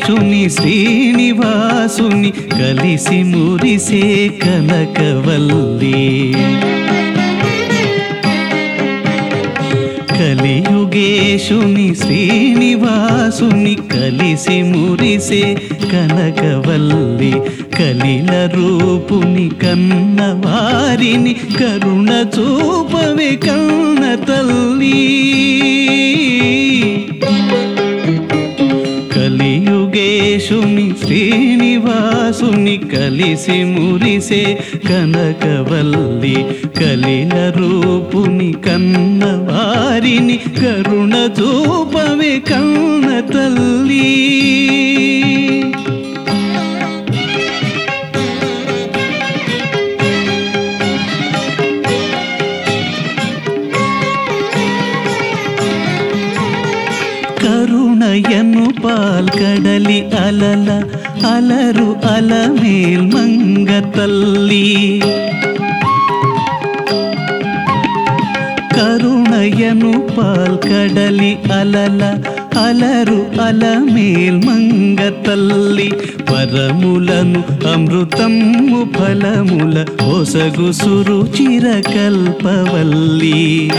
కలియుగేశుని శ్రీనివాసుని కలిసి మురిసే కనకవల్లి కలియుగేశుని శ్రీనివాసుని కలిసి మురిసే కనకవల్లి కలిల రూపుని కన్న వారిని కరుణ చూపవే కన్న తల్లి కలియుగేశుని శ్రీనివాసుని కలిసి మురిసే కనకవల్లి కలిల రూపుని కన్న వారిని కరుణ చూపవే కన్న తల్లి కరుణయను పాల్కడలి అలల అలరు అలమేల్ మంగ తల్లి కరుణయను పాల్కడలి అలల అలరు అలమేల్ మంగ తల్లి పరములను అమృతము ఫలముల ఒసగు సురుచిర కల్పవల్లి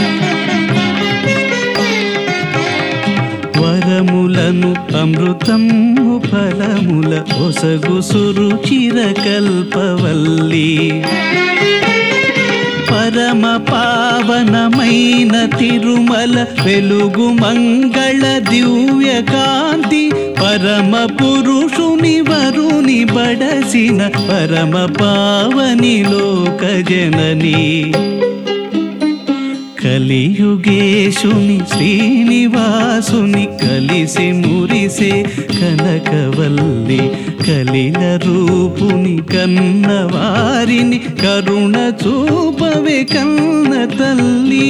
వరములను అమృతము ఫలముల ఒసగు సురుచిర కల్పవల్లి పరమ పావనమైన తిరుమల వెలుగు మంగళ దివ్య కాంతి పరమ పురుషుని వరుని బడసిన పరమ పావని లోక జననీ కలియుగేశుని శ్రీనివాసుని కలిసి మురిసే కనకవల్లి కలిల రూపుని కన్న వారిని కరుణ చూపవే కన్న తల్లి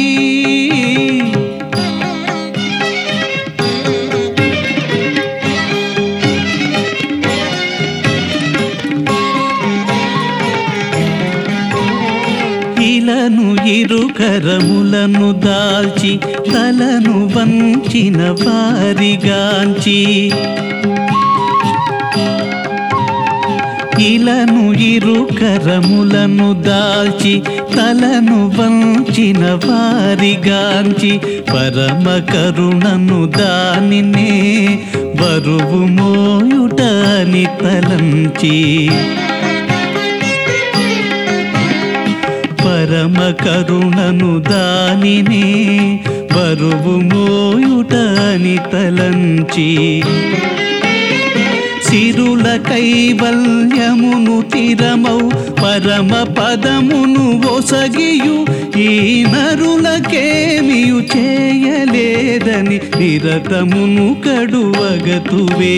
ఇలను ఇరుకరములను దాల్చి తలను వంచిన వారిగాంచి ఇలను ఇరుకరములను దాల్చి తలను వంచిన వారిగాంచి పరమ కరుణను దానినే బరువు మోయుటని తలంచి పరమ కరుణను దానినే బరువు మోయుటని తలంచి సిరుల కైవల్యమును తిరమౌ పరమ పదమును ఒసగియు ఈ నరులకేమియు చేయలేదని నిరతమును కడువగతువే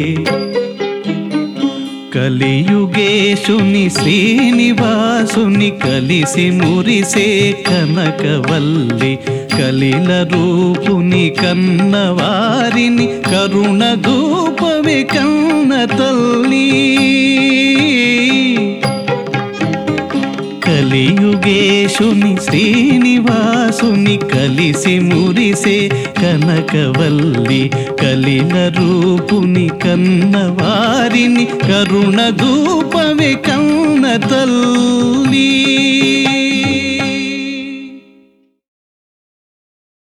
కలియుగేశుని శ్రీనివాసుని కలిసి మురిసే కనకవల్లి కలిల రూపుని కన్న వారిని కరుణ దూపవి కన్న తల్లి కలియుగేశుని శ్రీనివాసుని కలిసి మురిసే కనకవల్లి కలిల రూపుని కన్న వారిని కరుణ దూపవి కన్న తల్లి